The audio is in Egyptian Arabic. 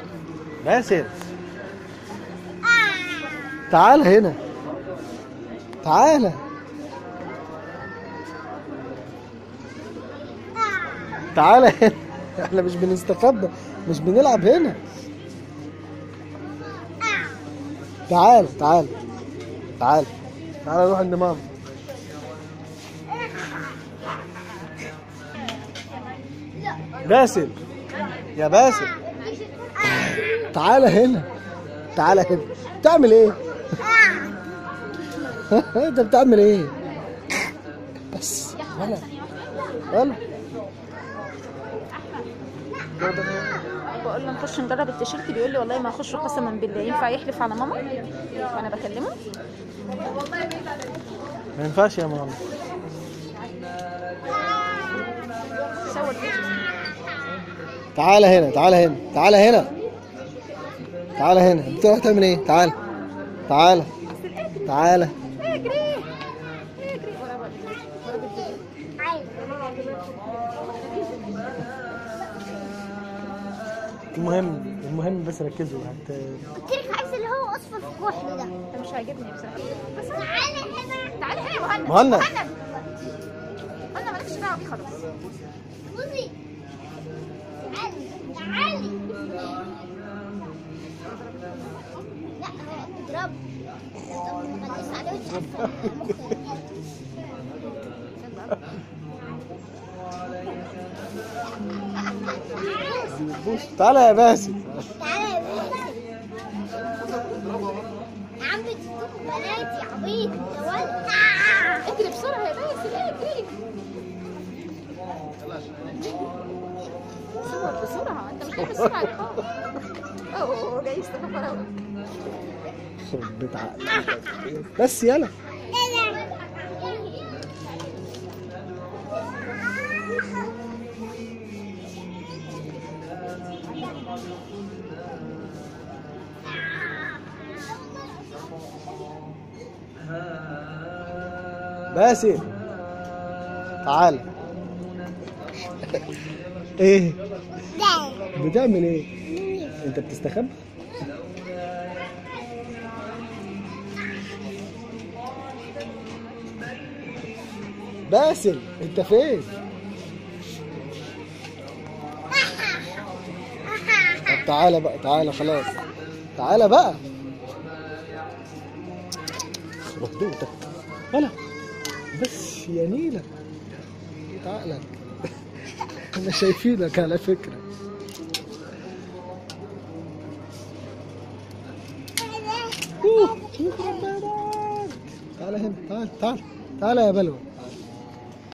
باسل تعال هنا تعال تعال هنا احنا مش بنستخبى مش بنلعب هنا تعال تعال تعال تعال نروح عند ماما باسل يا باسل تعال هنا تعال هنا بتعمل ايه انت بتعمل ايه بس ولا ولا بقول له نخش نجرب التيشيرت بيقول لي والله ما اخش قسما بالله ينفع يحلف على ماما وانا بكلمه ما ينفعش يا ماما صور فيديو تعال هنا تعال هنا تعال هنا تعال هنا بتروح تعمل ايه تعال تعال تعال اجري اجري ورا ورا ورا بالفيديو المهم المهم بس ركزوا هت... قلت لك عايز اللي هو اصفر في كحل ده ده مش عاجبني بصراحه بس تعالى هنا تعالى هنا يا مهند مهند. مهند مهند مالكش دعوه بيه خلاص بصي تعالي تعالي لا هو اضرب طب ما تغلس عليه وتشوف بص تعال يا باسل تعالى يا بنتي يا عم بتشوف بنات يا عبيط يا ولد اجري بسرعه يا باسل اجري صور بسرعه انت مش عارف السرعه دي خالص اوه جاي يستخبى وراك يخرب بيت عقلك. بس يلا باسل تعال ايه بتعمل ايه انت بتستخبى باسل انت فين طب تعالى بقى تعالى خلاص تعالى بقى خرب بيتك ولا بس يا نيلة تعالى احنا شايفينك على فكرة أوه، يخرب بيتك. تعالى هنا تعال تعال تعالى يا بلوى